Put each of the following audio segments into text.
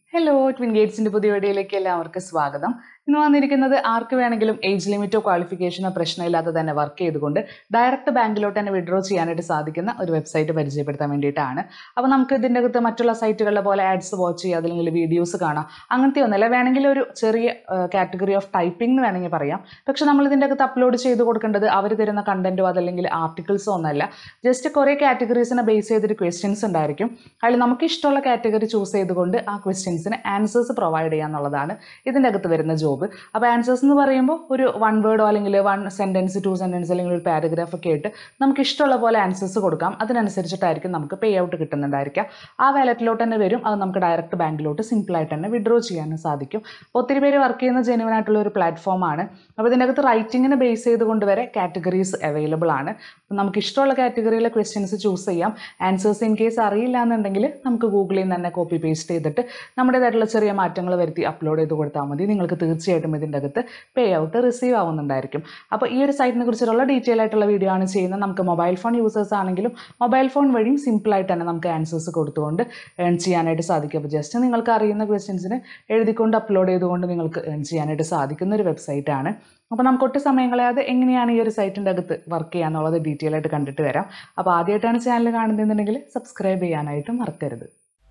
hello twin ഗേറ്റ്സിന്റെ പുതിയ വീഡിയോയിലേക്ക് എല്ലാവർക്കും സ്വാഗതം ഇന്ന് വന്നിരിക്കുന്നത് ആർക്ക് വേണമെങ്കിലും ഏജ് ലിമിറ്റോ ക്വാളിഫിക്കേഷനോ പ്രശ്നമില്ലാതെ തന്നെ വർക്ക് ചെയ്തുകൊണ്ട് ഡയറക്റ്റ് ബാങ്കിലോട്ട് തന്നെ വിഡ്രോ ചെയ്യാനായിട്ട് സാധിക്കുന്ന ഒരു വെബ്സൈറ്റ് പരിചയപ്പെടുത്താൻ വേണ്ടിയിട്ടാണ് അപ്പോൾ നമുക്ക് ഇതിൻ്റെ അകത്ത് മറ്റുള്ള സൈറ്റുകളിലെ പോലെ ആഡ്സ് വാച്ച് ചെയ്യുക അല്ലെങ്കിൽ വീഡിയോസ് കാണാം അങ്ങനത്തെ ഒന്നുമല്ല വേണമെങ്കിൽ ഒരു ചെറിയ കാറ്റഗറി ഓഫ് ടൈപ്പിംഗ് എന്ന് വേണമെങ്കിൽ പറയാം പക്ഷെ നമ്മൾ ഇതിൻ്റെ അകത്ത് അപ്ലോഡ് ചെയ്ത് കൊടുക്കേണ്ടത് അവർ തരുന്ന കണ്ടന്റോ അതല്ലെങ്കിൽ ആർട്ടിക്കിൾസോ ഒന്നല്ല ജസ്റ്റ് കുറേ കാറ്റഗറീസിനെ ബേസ് ചെയ്തിട്ട് ക്വസ്റ്റ്യൻസ് ഉണ്ടായിരിക്കും അതിൽ നമുക്ക് ഇഷ്ടമുള്ള കാറ്റഗറി ചൂസ് ചെയ്തുകൊണ്ട് ആ ക്വസ്റ്റ്യൻസിന് ആൻസേഴ്സ് പ്രൊവൈഡ് ചെയ്യുക എന്നുള്ളതാണ് ഇതിൻ്റെ അകത്ത് വരുന്ന ജോബ് അപ്പോൾ ആൻസേഴ്സ് എന്ന് പറയുമ്പോൾ ഒരു വൺ വേർഡോ അല്ലെങ്കിൽ വൺ സെൻറ്റൻസ് ടു സെൻറ്റൻസ് അല്ലെങ്കിൽ ഒരു പാരഗ്രാഫ് ഒക്കെ ആയിട്ട് നമുക്ക് ഇഷ്ടമുള്ള പോലെ ആൻസേഴ്സ് കൊടുക്കാം അതിനനുസരിച്ചിട്ടായിരിക്കും നമുക്ക് പേ ഔട്ട് കിട്ടുന്നുണ്ടായിരിക്കാം ആ വാലറ്റിലോട്ട് തന്നെ വരും അത് നമുക്ക് ഡയറക്റ്റ് ബാങ്കിലോട്ട് സിമ്പിളായിട്ട് തന്നെ വിഡ്രോ ചെയ്യാനും സാധിക്കും അപ്പോൾ ഒത്തിരി പേര് വർക്ക് ചെയ്യുന്ന ജെനുവൻ ആയിട്ടുള്ള ഒരു പ്ലാറ്റ്ഫോമാണ് അപ്പോൾ ഇതിൻ്റെ അകത്ത് റൈറ്റിങ്ങിനെ ബേസ് ചെയ്തുകൊണ്ട് വരെ കാറ്റഗറീസ് അവൈലബിൾ ആണ് അപ്പോൾ നമുക്ക് ഇഷ്ടമുള്ള കാറ്റഗറിയിലെ ക്വസ്റ്റ്യൻസ് ചൂസ് ചെയ്യാം ആൻസേഴ്സ് ഇൻ കേസ് അറിയില്ല എന്നുണ്ടെങ്കിൽ നമുക്ക് ഗൂഗിളിൽ നിന്ന് തന്നെ കോപ്പി പേസ്റ്റ് ചെയ്തിട്ട് നമ്മുടേതായിട്ടുള്ള ചെറിയ മാറ്റങ്ങൾ വരുത്തി അപ്ലോഡ് ചെയ്ത് കൊടുത്താൽ മതി നിങ്ങൾക്ക് തീർച്ചയായിട്ടും ഇതിൻ്റെ അകത്ത് പേ ഔട്ട് റിസീവ് ആവുന്നുണ്ടായിരിക്കും അപ്പോൾ ഈ ഒരു സൈറ്റിനെ കുറിച്ചുള്ള ഡീറ്റെയിൽ ആയിട്ടുള്ള വീഡിയോ ആണ് ചെയ്യുന്നത് നമുക്ക് മൊബൈൽ ഫോൺ യൂസേഴ്സ് ആണെങ്കിലും മൊബൈൽ ഫോൺ വഴിയും സിമ്പിളായിട്ട് തന്നെ നമുക്ക് ആൻസേഴ്സ് കൊടുത്തുകൊണ്ട് ഏൺ ചെയ്യാനായിട്ട് സാധിക്കും അപ്പോൾ ജസ്റ്റ് നിങ്ങൾക്ക് അറിയുന്ന ക്വസ്റ്റ്യൻസിന് എഴുതിക്കൊണ്ട് അപ്ലോഡ് ചെയ്തുകൊണ്ട് നിങ്ങൾക്ക് ഏൺ ചെയ്യാനായിട്ട് സാധിക്കുന്ന ഒരു വെബ്സൈറ്റ് ആണ് അപ്പോൾ നമുക്ക് ഒട്ടും സമയം കളയാതെ എങ്ങനെയാണ് ഈ ഒരു സൈറ്റിൻ്റെ അകത്ത് വർക്ക് ചെയ്യുക എന്നുള്ളത് ഡീറ്റെയിൽ ആയിട്ട് കണ്ടിട്ട് വരാം അപ്പോൾ ആദ്യമായിട്ടാണ് ചാനൽ കാണുന്നതെന്നുണ്ടെങ്കിൽ സബ്സ്ക്രൈബ് ചെയ്യാനായിട്ടും മറക്കരുത്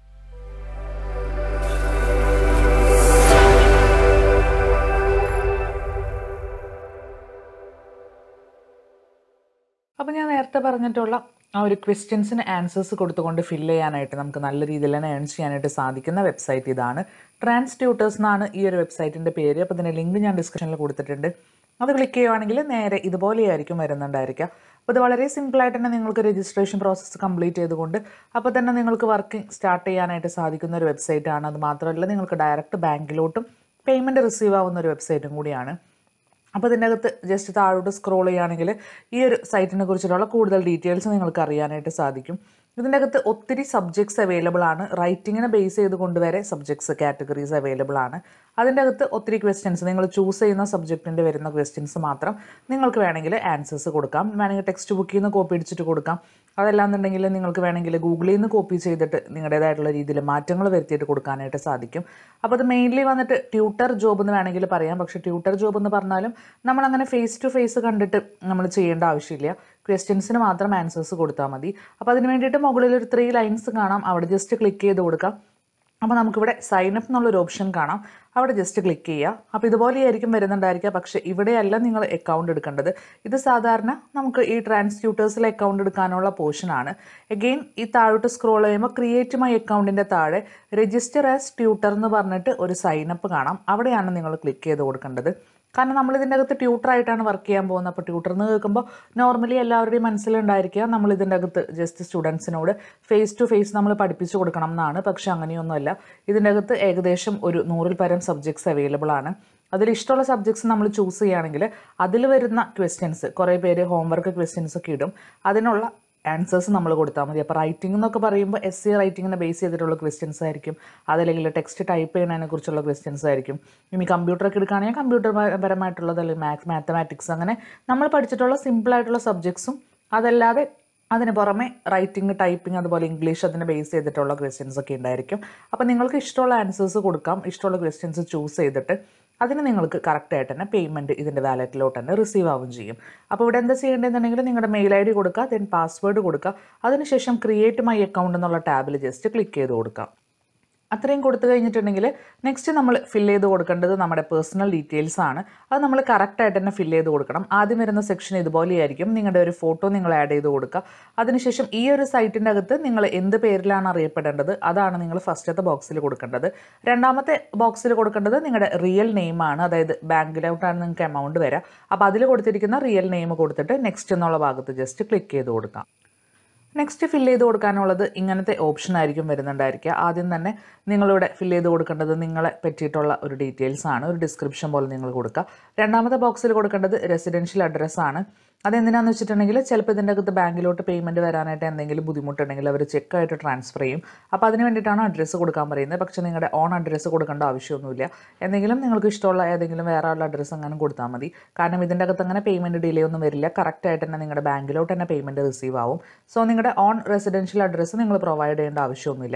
അപ്പോൾ ഞാൻ നേരത്തെ പറഞ്ഞിട്ടുള്ള ആ ഒരു ക്വസ്റ്റ്യൻസിന് ആൻസേഴ്സ് കൊടുത്തുകൊണ്ട് ഫില്ല് ചെയ്യാനായിട്ട് നമുക്ക് നല്ല രീതിയിൽ തന്നെ ഏൺ ചെയ്യാനായിട്ട് സാധിക്കുന്ന വെബ്സൈറ്റ് ഇതാണ് ട്രാൻസ് ട്യൂട്ടേഴ്സ് എന്നാണ് ഈ ഒരു വെബ്സൈറ്റിൻ്റെ പേര് അപ്പോൾ ഇതിൻ്റെ ലിങ്ക് ഞാൻ ഡിസ്ക്രിപ്ഷനിൽ കൊടുത്തിട്ടുണ്ട് അത് ക്ലിക്ക് ചെയ്യുവാണെങ്കിൽ നേരെ ഇതുപോലെയായിരിക്കും വരുന്നുണ്ടായിരിക്കുക അപ്പോൾ ഇത് വളരെ സിമ്പിളായിട്ട് തന്നെ നിങ്ങൾക്ക് രജിസ്ട്രേഷൻ പ്രോസസ്സ് കംപ്ലീറ്റ് ചെയ്തുകൊണ്ട് അപ്പോൾ തന്നെ നിങ്ങൾക്ക് വർക്കിംഗ് സ്റ്റാർട്ട് ചെയ്യാനായിട്ട് സാധിക്കുന്ന ഒരു വെബ്സൈറ്റ് ആണ് അത് മാത്രമല്ല നിങ്ങൾക്ക് ഡയറക്റ്റ് ബാങ്കിലോട്ടും പേയ്മെൻറ്റ് റിസീവ് ആവുന്ന ഒരു വെബ്സൈറ്റും കൂടിയാണ് അപ്പോൾ ഇതിൻ്റെ അകത്ത് ജസ്റ്റ് താഴോട്ട് സ്ക്രോൾ ചെയ്യുകയാണെങ്കിൽ ഈ ഒരു സൈറ്റിനെ കുറിച്ചിട്ടുള്ള കൂടുതൽ ഡീറ്റെയിൽസ് നിങ്ങൾക്ക് അറിയാനായിട്ട് സാധിക്കും ഇതിൻ്റെ അകത്ത് ഒത്തിരി സബ്ജക്ട്സ് അവൈലബിൾ ആണ് റൈറ്റിങ്ങിനെ ബേസ് ചെയ്ത് കൊണ്ടുവരെ സബ്ജക്ട്സ് കാറ്റഗറീസ് അവൈലബിൾ ആണ് അതിൻ്റെ അകത്ത് ഒത്തിരി ക്വസ്റ്റ്യൻസ് നിങ്ങൾ ചൂസ് ചെയ്യുന്ന സബ്ജക്റ്റിൻ്റെ വരുന്ന ക്വസ്റ്റ്യൻസ് മാത്രം നിങ്ങൾക്ക് വേണമെങ്കിൽ ആൻസേഴ്സ് കൊടുക്കാം വേണമെങ്കിൽ ടെക്സ്റ്റ് ബുക്കിൽ നിന്ന് കോപ്പി അടിച്ചിട്ട് കൊടുക്കാം അതല്ലാന്നുണ്ടെങ്കിൽ നിങ്ങൾക്ക് വേണമെങ്കിൽ ഗൂഗിളിൽ നിന്ന് കോപ്പി ചെയ്തിട്ട് നിങ്ങളുടേതായിട്ടുള്ള രീതിയിൽ മാറ്റങ്ങൾ വരുത്തിയിട്ട് കൊടുക്കാനായിട്ട് സാധിക്കും അപ്പോൾ അത് മെയിൻലി വന്നിട്ട് ട്യൂട്ടർ ജോബ് എന്ന് വേണമെങ്കിൽ പറയാം പക്ഷേ ട്യൂട്ടർ ജോബ് എന്ന് പറഞ്ഞാലും നമ്മളങ്ങനെ ഫേസ് ടു ഫേസ് കണ്ടിട്ട് നമ്മൾ ചെയ്യേണ്ട ആവശ്യമില്ല ക്വസ്റ്റ്യൻസിന് മാത്രം ആൻസേഴ്സ് കൊടുത്താൽ മതി അപ്പോൾ അതിന് വേണ്ടിയിട്ട് മുകളിൽ ഒരു ത്രീ ലൈൻസ് കാണാം അവിടെ ജസ്റ്റ് ക്ലിക്ക് ചെയ്ത് കൊടുക്കാം അപ്പോൾ നമുക്കിവിടെ സൈൻ അപ്പ് എന്നുള്ളൊരു ഓപ്ഷൻ കാണാം അവിടെ ജസ്റ്റ് ക്ലിക്ക് ചെയ്യുക അപ്പോൾ ഇതുപോലെയായിരിക്കും വരുന്നുണ്ടായിരിക്കുക പക്ഷേ ഇവിടെയല്ല നിങ്ങൾ അക്കൗണ്ട് എടുക്കേണ്ടത് ഇത് സാധാരണ നമുക്ക് ഈ ട്രാൻസ്റ്റ്യൂട്ടേഴ്സിൽ അക്കൗണ്ട് എടുക്കാനുള്ള പോർഷനാണ് എഗെയിൻ ഈ താഴോട്ട് സ്ക്രോൾ ചെയ്യുമ്പോൾ ക്രിയേറ്റ് മൈ അക്കൗണ്ടിൻ്റെ താഴെ രജിസ്റ്റർ ആസ് ട്യൂട്ടർ എന്ന് പറഞ്ഞിട്ട് ഒരു സൈൻ അപ്പ് കാണാം അവിടെയാണ് നിങ്ങൾ ക്ലിക്ക് ചെയ്ത് കൊടുക്കേണ്ടത് കാരണം നമ്മൾ ഇതിൻ്റെ അകത്ത് ട്യൂട്ടറായിട്ടാണ് വർക്ക് ചെയ്യാൻ പോകുന്നത് അപ്പോൾ ട്യൂട്ടർ എന്ന് കേൾക്കുമ്പോൾ നോർമലി എല്ലാവരുടെയും മനസ്സിലുണ്ടായിരിക്കുക നമ്മൾ ഇതിൻ്റെ അകത്ത് ജസ്റ്റ് സ്റ്റുഡൻസിനോട് ഫേസ് ടു ഫേസ് നമ്മൾ പഠിപ്പിച്ചു കൊടുക്കണം എന്നാണ് പക്ഷേ അങ്ങനെയൊന്നുമല്ല ഇതിൻ്റെ അകത്ത് ഏകദേശം ഒരു നൂറിൽ പരം സബ്ജക്ട്സ് അവൈലബിൾ ആണ് അതിൽ ഇഷ്ടമുള്ള സബ്ജക്ട്സ് നമ്മൾ ചൂസ് ചെയ്യുകയാണെങ്കിൽ അതിൽ വരുന്ന ക്വസ്റ്റ്യൻസ് കുറേ പേര് ഹോംവർക്ക് ക്വസ്റ്റ്യൻസ് ഒക്കെ ഇടും അതിനുള്ള ആൻസേഴ്സ് നമ്മൾ കൊടുത്താൽ മതി അപ്പോൾ റൈറ്റിംഗ് എന്നൊക്കെ പറയുമ്പോൾ എസ് സി റൈറ്റിങ്ങിനെ ബേസ് ചെയ്തിട്ടുള്ള ക്വസ്റ്റ്യൻസ് ആയിരിക്കും അതല്ലെങ്കിൽ ടെക്സ്റ്റ് ടൈപ്പ് ചെയ്യുന്നതിനെ കുറിച്ചുള്ള ക്വസ്റ്റ്യൻസ് ആയിരിക്കും ഇനി കമ്പ്യൂട്ടറൊക്കെ എടുക്കുകയാണെങ്കിൽ കമ്പ്യൂട്ടർ പരമായിട്ടുള്ളത് അല്ലെങ്കിൽ മാത്സ് മാത്തമാറ്റിക്സ് അങ്ങനെ നമ്മൾ പഠിച്ചിട്ടുള്ള സിമ്പിളായിട്ടുള്ള സബ്ജക്ട്സും അതല്ലാതെ അതിന് പുറമെ റൈറ്റിംഗ് ടൈപ്പിംഗ് അതുപോലെ ഇംഗ്ലീഷ് അതിനെ ബേസ് ചെയ്തിട്ടുള്ള ക്വസ്റ്റ്യൻസ് ഒക്കെ ഉണ്ടായിരിക്കും അപ്പോൾ നിങ്ങൾക്ക് ഇഷ്ടമുള്ള ആൻസേഴ്സ് കൊടുക്കാം ഇഷ്ടമുള്ള ക്വസ്റ്റ്യൻസ് ചൂസ് ചെയ്തിട്ട് അതിന് നിങ്ങൾക്ക് കറക്റ്റായിട്ട് തന്നെ പേയ്മെൻറ്റ് ഇതിൻ്റെ വാലറ്റിലോട്ട് തന്നെ റിസീവ് ആവുകയും ചെയ്യും അപ്പോൾ ഇവിടെ എന്താ ചെയ്യേണ്ടതെന്നുണ്ടെങ്കിൽ നിങ്ങളുടെ മെയിൽ ഐ ഡി കൊടുക്കുക ദെൻ പാസ്വേഡ് കൊടുക്കുക അതിനുശേഷം ക്രിയേറ്റ് മൈ അക്കൗണ്ട് എന്നുള്ള ടാബിൽ ജസ്റ്റ് ക്ലിക്ക് ചെയ്ത് കൊടുക്കാം അത്രയും കൊടുത്തു കഴിഞ്ഞിട്ടുണ്ടെങ്കിൽ നെക്സ്റ്റ് നമ്മൾ ഫില്ല് ചെയ്ത് കൊടുക്കേണ്ടത് നമ്മുടെ പേഴ്സണൽ ഡീറ്റെയിൽസ് ആണ് അത് നമ്മൾ കറക്റ്റായിട്ട് തന്നെ ഫില്ല് ചെയ്ത് കൊടുക്കണം ആദ്യം വരുന്ന സെക്ഷൻ ഇതുപോലെയായിരിക്കും നിങ്ങളുടെ ഒരു ഫോട്ടോ നിങ്ങൾ ആഡ് ചെയ്ത് കൊടുക്കുക അതിനുശേഷം ഈ ഒരു സൈറ്റിൻ്റെ അകത്ത് നിങ്ങൾ എന്ത് പേരിലാണ് അറിയപ്പെടേണ്ടത് അതാണ് നിങ്ങൾ ഫസ്റ്റത്തെ ബോക്സിൽ കൊടുക്കേണ്ടത് രണ്ടാമത്തെ ബോക്സിൽ കൊടുക്കേണ്ടത് നിങ്ങളുടെ റിയൽ നെയിമാണ് അതായത് ബാങ്കിലോട്ടാണ് നിങ്ങൾക്ക് എമൗണ്ട് വരിക അപ്പോൾ അതിൽ കൊടുത്തിരിക്കുന്ന റിയൽ നെയിം കൊടുത്തിട്ട് നെക്സ്റ്റ് എന്നുള്ള ഭാഗത്ത് ജസ്റ്റ് ക്ലിക്ക് ചെയ്ത് കൊടുക്കാം നെക്സ്റ്റ് ഫില്ല് ചെയ്ത് കൊടുക്കാനുള്ളത് ഇങ്ങനത്തെ ഓപ്ഷൻ ആയിരിക്കും വരുന്നുണ്ടായിരിക്കുക ആദ്യം തന്നെ നിങ്ങളിവിടെ ഫില്ല് ചെയ്ത് കൊടുക്കേണ്ടത് നിങ്ങളെ പറ്റിയിട്ടുള്ള ഒരു ഡീറ്റെയിൽസ് ആണ് ഒരു ഡിസ്ക്രിപ്ഷൻ പോലെ നിങ്ങൾ കൊടുക്കുക രണ്ടാമത്തെ ബോക്സിൽ കൊടുക്കേണ്ടത് റെസിഡൻഷ്യൽ അഡ്രസ്സ് ആണ് അതെന്തിനാന്ന് വെച്ചിട്ടുണ്ടെങ്കിൽ ചിലപ്പോൾ ഇതിൻ്റെ അകത്ത് ബാങ്കിലോട്ട് പേയ്മെൻറ്റ് വരാനായിട്ട് എന്തെങ്കിലും ബുദ്ധിമുട്ടുണ്ടെങ്കിൽ അവർ ചെക്കായിട്ട് ട്രാൻസ്ഫർ ചെയ്യും അപ്പോൾ അതിന് വേണ്ടിയിട്ടാണ് അഡ്രസ്സ് കൊടുക്കാൻ പറയുന്നത് പക്ഷേ നിങ്ങളുടെ ഓൺ അഡ്രസ്സ് കൊടുക്കേണ്ട ആവശ്യമൊന്നുമില്ല എന്തെങ്കിലും നിങ്ങൾക്ക് ഇഷ്ടമുള്ള ഏതെങ്കിലും വേറെ ഉള്ള അഡ്രസ്സ് അങ്ങനെ കൊടുത്താൽ മതി കാരണം ഇതിൻ്റെ അകത്ത് അങ്ങനെ പേയ്മെൻറ്റ് ഡിലേ ഒന്നും വരില്ല കറക്റ്റായിട്ട് തന്നെ നിങ്ങളുടെ ബാങ്കിലോട്ട് തന്നെ പേയ്മെൻറ്റ് റിസീവ് ആവും സോ നിങ്ങളുടെ ഓൺ റെസിഡൻഷ്യൽ അഡ്രസ്സ് നിങ്ങൾ പ്രൊവൈഡ് ചെയ്യേണ്ട ആവശ്യമൊന്നുമില്ല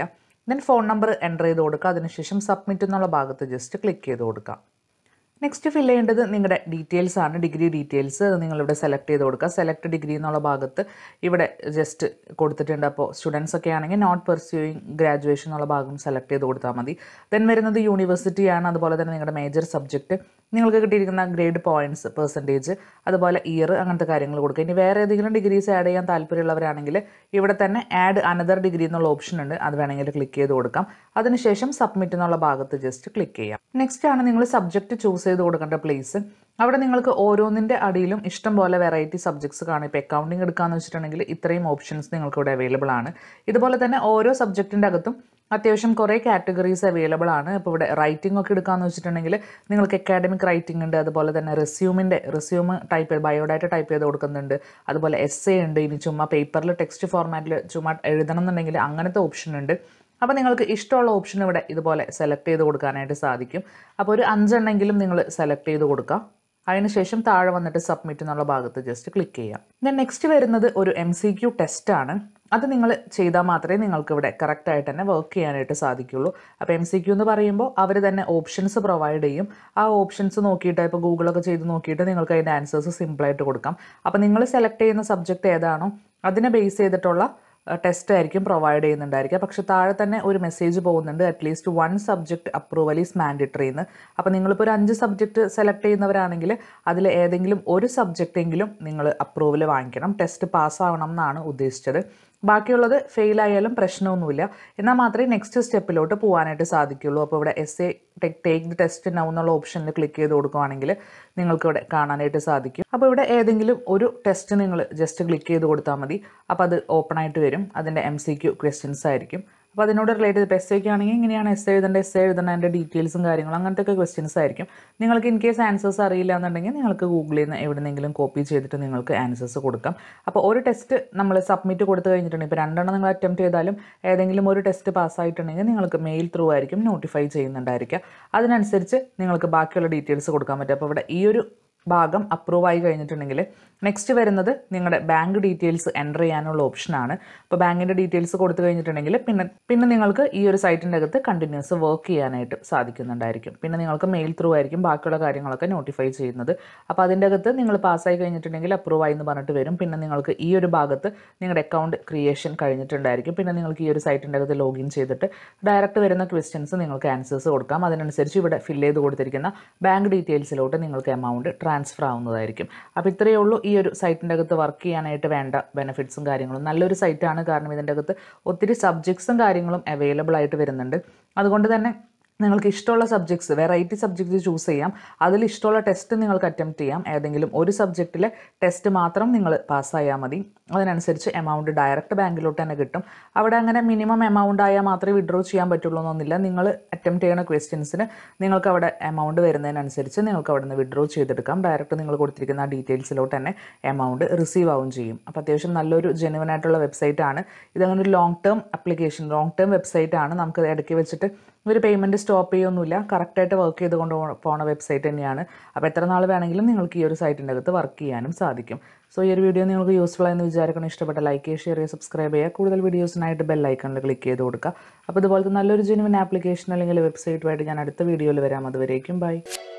ദെൻ ഫോൺ നമ്പർ എൻ്റർ ചെയ്ത് കൊടുക്കുക അതിനുശേഷം സബ്മിറ്റ് എന്നുള്ള ഭാഗത്ത് ജസ്റ്റ് ക്ലിക്ക് ചെയ്ത് കൊടുക്കുക നെക്സ്റ്റ് ഫില്ല് ചെയ്യേണ്ടത് നിങ്ങളുടെ ഡീറ്റെയിൽസ് ആണ് ഡിഗ്രി ഡീറ്റെയിൽസ് നിങ്ങളിവിടെ സെലക്ട് ചെയ്ത് കൊടുക്കുക സെലക്ട് ഡിഗ്രി എന്നുള്ള ഭാഗത്ത് ഇവിടെ ജസ്റ്റ് കൊടുത്തിട്ടുണ്ട് അപ്പോൾ സ്റ്റുഡൻസ് ഒക്കെ ആണെങ്കിൽ നോട്ട് പെർസ്യൂയിങ് ഗ്രാജുവേഷൻ എന്നുള്ള ഭാഗം സെലക്ട് ചെയ്ത് കൊടുത്താൽ മതി ദെൻ വരുന്നത് യൂണിവേഴ്സിറ്റി ആണ് അതുപോലെ തന്നെ നിങ്ങളുടെ മേജർ സബ്ജക്റ്റ് നിങ്ങൾക്ക് കിട്ടിയിരിക്കുന്ന ഗ്രേഡ് പോയിന്റ്സ് പെർസെൻറ്റേജ് അതുപോലെ ഇയർ അങ്ങനത്തെ കാര്യങ്ങൾ കൊടുക്കുക ഇനി വേറെ ഏതെങ്കിലും ഡിഗ്രീസ് ആഡ് ചെയ്യാൻ താല്പര്യമുള്ളവരാണെങ്കിൽ ഇവിടെ തന്നെ ആഡ് അനദർ ഡിഗ്രി എന്നുള്ള ഓപ്ഷൻ ഉണ്ട് അത് വേണമെങ്കിൽ ക്ലിക്ക് ചെയ്ത് കൊടുക്കാം അതിനുശേഷം സബ്മിറ്റ് എന്നുള്ള ഭാഗത്ത് ജസ്റ്റ് ക്ലിക്ക് ചെയ്യാം നെക്സ്റ്റ് ആണ് നിങ്ങൾ സബ്ജക്റ്റ് ചൂസ് ചെയ്ത് കൊടുക്കേണ്ട പ്ലേസ് അവിടെ നിങ്ങൾക്ക് ഓരോന്നിൻ്റെ അടിയിലും ഇഷ്ടം പോലെ വെറൈറ്റി സബ്ജക്ട്സ് കാണും ഇപ്പോൾ അക്കൗണ്ടിങ് എടുക്കാമെന്ന് വെച്ചിട്ടുണ്ടെങ്കിൽ ഇത്രയും ഓപ്ഷൻസ് നിങ്ങൾക്ക് ഇവിടെ അവൈലബിൾ ആണ് ഇതുപോലെ തന്നെ ഓരോ സബ്ജക്റ്റിൻ്റെ അകത്തും അത്യാവശ്യം കുറേ കാറ്റഗറീസ് അവൈലബിൾ ആണ് ഇപ്പോൾ ഇവിടെ റൈറ്റിംഗ് ഒക്കെ എടുക്കാമെന്ന് വെച്ചിട്ടുണ്ടെങ്കിൽ നിങ്ങൾക്ക് അക്കാഡമിക് റൈറ്റിംഗ് ഉണ്ട് അതുപോലെ തന്നെ റെസ്യൂമിൻ്റെ റെസ്യൂം ടൈപ്പ് ചെയ്ത് ബയോഡാറ്റ ടൈപ്പ് ചെയ്ത് കൊടുക്കുന്നുണ്ട് അതുപോലെ എസ് എ ഉണ്ട് ഇനി ചുമ്മാ പേപ്പറിൽ ടെക്സ്റ്റ് ഫോർമാറ്റിൽ ചുമ്മാ എഴുതണം എന്നുണ്ടെങ്കിൽ അങ്ങനത്തെ ഓപ്ഷൻ ഉണ്ട് അപ്പോൾ നിങ്ങൾക്ക് ഇഷ്ടമുള്ള ഓപ്ഷൻ ഇവിടെ ഇതുപോലെ സെലക്ട് ചെയ്ത് കൊടുക്കാനായിട്ട് സാധിക്കും അപ്പോൾ ഒരു അഞ്ചെണ്ണെങ്കിലും നിങ്ങൾ സെലക്ട് ചെയ്ത് കൊടുക്കുക അതിനുശേഷം താഴെ വന്നിട്ട് സബ്മിറ്റ് എന്നുള്ള ഭാഗത്ത് ജസ്റ്റ് ക്ലിക്ക് ചെയ്യാം ദെൻ നെക്സ്റ്റ് വരുന്നത് ഒരു എം സി ക്യു ടെസ്റ്റാണ് അത് നിങ്ങൾ ചെയ്താൽ മാത്രമേ നിങ്ങൾക്ക് ഇവിടെ കറക്റ്റായിട്ട് തന്നെ വർക്ക് ചെയ്യാനായിട്ട് സാധിക്കുള്ളൂ അപ്പോൾ എം സി ക്യു എന്ന് പറയുമ്പോൾ അവർ തന്നെ ഓപ്ഷൻസ് പ്രൊവൈഡ് ചെയ്യും ആ ഓപ്ഷൻസ് നോക്കിയിട്ട് ഇപ്പോൾ ഗൂഗിളൊക്കെ ചെയ്ത് നോക്കിയിട്ട് നിങ്ങൾക്ക് അതിൻ്റെ ആൻസേഴ്സ് സിമ്പിളായിട്ട് കൊടുക്കാം അപ്പോൾ നിങ്ങൾ സെലക്ട് ചെയ്യുന്ന സബ്ജക്റ്റ് ഏതാണോ അതിനെ ബേസ് ചെയ്തിട്ടുള്ള ടെസ്റ്റ് ആയിരിക്കും പ്രൊവൈഡ് ചെയ്യുന്നുണ്ടായിരിക്കുക പക്ഷെ താഴെ തന്നെ ഒരു മെസ്സേജ് പോകുന്നുണ്ട് at least one subject approval is mandatory എന്ന് അപ്പോൾ നിങ്ങളിപ്പോൾ ഒരു അഞ്ച് സബ്ജക്റ്റ് സെലക്ട് ചെയ്യുന്നവരാണെങ്കിൽ അതിൽ ഏതെങ്കിലും ഒരു സബ്ജക്റ്റ് എങ്കിലും നിങ്ങൾ അപ്രൂവൽ വാങ്ങിക്കണം ടെസ്റ്റ് പാസ്സാവണം എന്നാണ് ഉദ്ദേശിച്ചത് ബാക്കിയുള്ളത് ഫെയിൽ ആയാലും പ്രശ്നമൊന്നുമില്ല എന്നാൽ മാത്രമേ നെക്സ്റ്റ് സ്റ്റെപ്പിലോട്ട് പോകാനായിട്ട് സാധിക്കുള്ളൂ അപ്പോൾ ഇവിടെ S A take take the test now എന്നുള്ള ഓപ്ഷനിൽ ക്ലിക്ക് ചെയ്ത് കൊടുക്കുകയാണെങ്കിൽ നിങ്ങൾക്ക് ഇവിടെ കാണാനായിട്ട് സാധിക്കും അപ്പോൾ ഇവിടെ ഏതെങ്കിലും ഒരു ടെസ്റ്റ് നിങ്ങൾ ജസ്റ്റ് ക്ലിക്ക് ചെയ്ത് കൊടുത്താൽ മതി അപ്പോൾ അത് ഓപ്പൺ ആയിട്ട് വരും അതിൻ്റെ എം സി ക്യു ക്വസ്റ്റ്യൻസ് ആയിരിക്കും അപ്പോൾ അതിനോട് റിലേറ്റ് ചെയ്ത് എസ് ഒക്കെ ആണെങ്കിൽ ഇങ്ങനെയാണ് എസ് എഴുതേണ്ട എസ് എഴുതേണ്ട അതിൻ്റെ ഡീറ്റെയിൽസും കാര്യങ്ങളും അങ്ങനത്തെ ഒക്കെ ക്വസ്റ്റ്യൻസ് ആയിരിക്കും നിങ്ങൾക്ക് ഇൻ കേസ് ആൻസേഴ്സ് അറിയില്ല എന്നുണ്ടെങ്കിൽ നിങ്ങൾക്ക് ഗൂഗിളിൽ നിന്ന് എവിടെന്നെങ്കിലും കോപ്പി ചെയ്തിട്ട് നിങ്ങൾക്ക് ആൻസേഴ്സ് കൊടുക്കാം അപ്പോൾ ഒരു ടെസ്റ്റ് നമ്മൾ സബ്മിറ്റ് കൊടുത്തു കഴിഞ്ഞിട്ടുണ്ടെങ്കിൽ ഇപ്പോൾ രണ്ടെണ്ണം നിങ്ങൾ അറ്റംപ്റ്റ് ചെയ്താലും ഏതെങ്കിലും ഒരു ടെസ്റ്റ് പാസ്സായിട്ടുണ്ടെങ്കിൽ നിങ്ങൾക്ക് മെയിൽ ത്രൂ ആയിരിക്കും നോട്ടിഫൈ ചെയ്യുന്നുണ്ടായിരിക്കുക അതിനനുസരിച്ച് നിങ്ങൾക്ക് ബാക്കിയുള്ള ഡീറ്റെയിൽസ് കൊടുക്കാൻ പറ്റും അപ്പോൾ ഇവിടെ ഈ ഒരു ഭാഗം അപ്രൂവ് ആയി കഴിഞ്ഞിട്ടുണ്ടെങ്കിൽ നെക്സ്റ്റ് വരുന്നത് നിങ്ങളുടെ ബാങ്ക് ഡീറ്റെയിൽസ് എൻ്റർ ചെയ്യാനുള്ള ഓപ്ഷനാണ് അപ്പോൾ ബാങ്കിൻ്റെ ഡീറ്റെയിൽസ് കൊടുത്തു കഴിഞ്ഞിട്ടുണ്ടെങ്കിൽ പിന്നെ പിന്നെ നിങ്ങൾക്ക് ഈ ഒരു സൈറ്റിൻ്റെ അകത്ത് കണ്ടിന്യൂസ് വർക്ക് ചെയ്യാനായിട്ട് സാധിക്കുന്നുണ്ടായിരിക്കും പിന്നെ നിങ്ങൾക്ക് മെയിൽ ത്രൂ ആയിരിക്കും ബാക്കിയുള്ള കാര്യങ്ങളൊക്കെ നോട്ടിഫൈ ചെയ്യുന്നത് അപ്പോൾ അതിൻ്റെ അകത്ത് നിങ്ങൾ പാസ്സായി കഴിഞ്ഞിട്ടുണ്ടെങ്കിൽ അപ്രൂവ് ആയി എന്ന് പറഞ്ഞിട്ട് വരും പിന്നെ നിങ്ങൾക്ക് ഈ ഒരു ഭാഗത്ത് നിങ്ങളുടെ അക്കൗണ്ട് ക്രിയേഷൻ കഴിഞ്ഞിട്ടുണ്ടായിരിക്കും പിന്നെ നിങ്ങൾക്ക് ഈ ഒരു സൈറ്റിൻ്റെ അകത്ത് ലോഗിൻ ചെയ്തിട്ട് ഡയറക്റ്റ് വരുന്ന ക്വസ്റ്റ്യൻസ് നിങ്ങൾക്ക് ആൻസേഴ്സ് കൊടുക്കാം അതിനനുസരിച്ച് ഇവിടെ ഫില്ല് ചെയ്ത് കൊടുത്തിരിക്കുന്ന ബാങ്ക് ഡീറ്റെയിൽസിലോട്ട് നിങ്ങൾക്ക് എമൗണ്ട് ട്രാൻസ്ഫർ ആവുന്നതായിരിക്കും അപ്പോൾ ഇത്രയേ ഉള്ളൂ ഈ ഒരു സൈറ്റിൻ്റെ അകത്ത് വർക്ക് ചെയ്യാനായിട്ട് വേണ്ട ബെനിഫിറ്റ്സും കാര്യങ്ങളും നല്ലൊരു സൈറ്റാണ് കാരണം ഇതിൻ്റെ അകത്ത് ഒത്തിരി സബ്ജക്ട്സും കാര്യങ്ങളും അവൈലബിൾ ആയിട്ട് വരുന്നുണ്ട് അതുകൊണ്ട് തന്നെ നിങ്ങൾക്ക് ഇഷ്ടമുള്ള സബ്ജക്ട്സ് വെറൈറ്റി സബ്ജക്ട്സ് ചൂസ് ചെയ്യാം അതിൽ ഇഷ്ടമുള്ള ടെസ്റ്റ് നിങ്ങൾക്ക് അറ്റംപ്റ്റ് ചെയ്യാം ഏതെങ്കിലും ഒരു സബ്ജക്റ്റിലെ ടെസ്റ്റ് മാത്രം നിങ്ങൾ പാസ്സായാൽ മതി അതിനനുസരിച്ച് എമൗണ്ട് ഡയറക്റ്റ് ബാങ്കിലോട്ട് തന്നെ കിട്ടും അവിടെ അങ്ങനെ മിനിമം എമൗണ്ട് ആയാൽ മാത്രമേ വിഡ്രോ ചെയ്യാൻ പറ്റുള്ളൂ എന്നൊന്നുമില്ല നിങ്ങൾ അറ്റംപ്റ്റ് ചെയ്യുന്ന ക്വസ്റ്റ്യൻസിന് നിങ്ങൾക്ക് അവിടെ എമൗണ്ട് വരുന്നതിനനുസരിച്ച് നിങ്ങൾക്ക് അവിടെ നിന്ന് വിഡ്രോ ചെയ്തെടുക്കാം ഡയറക്റ്റ് നിങ്ങൾ കൊടുത്തിരിക്കുന്ന ആ ഡീറ്റെയിൽസിലോട്ട് തന്നെ എമൗണ്ട് റിസീവ് ആവും ചെയ്യും അപ്പോൾ അത്യാവശ്യം നല്ലൊരു ജെനുവൻ ആയിട്ടുള്ള വെബ്സൈറ്റ് ആണ് ഇതങ്ങനെ ഒരു long term application long term website ആണ് നമുക്ക് ഇടയ്ക്ക് വെച്ചിട്ട് ഇവർ പേയ്മെൻറ്റ് സ്റ്റോപ്പ് ചെയ്യൊന്നുമില്ല കറക്റ്റായിട്ട് വർക്ക് ചെയ്ത് കൊണ്ട് പോണ വെബ്സൈറ്റ് തന്നെയാണ് അപ്പോൾ എത്ര നാൾ വേണമെങ്കിലും നിങ്ങൾക്ക് ഈ ഒരു സൈറ്റിൻ്റെ അകത്ത് വർക്ക് ചെയ്യാനും സാധിക്കും സോ ഈ ഒരു വീഡിയോ നിങ്ങൾക്ക് യൂസ്ഫുൾ ആയെന്ന് വിചാരിക്കണം ഇഷ്ടപ്പെട്ട ലൈക്ക് ചെയ്യുക ഷെയർ ചെയ്യുക സബ്സ്ക്രൈബ് ചെയ്യുക കൂടുതൽ വീഡിയോസിനായിട്ട് ബെൽ ഐക്കണിൽ ക്ലിക്ക് ചെയ്ത് കൊടുക്കുക അപ്പോൾ ഇതുപോലത്തെ നല്ലൊരു ജെനുവിൻ ആപ്ലിക്കേഷൻ അല്ലെങ്കിൽ വെബ്സൈറ്റുമായിട്ട് ഞാൻ അടുത്ത വീഡിയോയിൽ വരാം അതുവരേക്കും ബൈ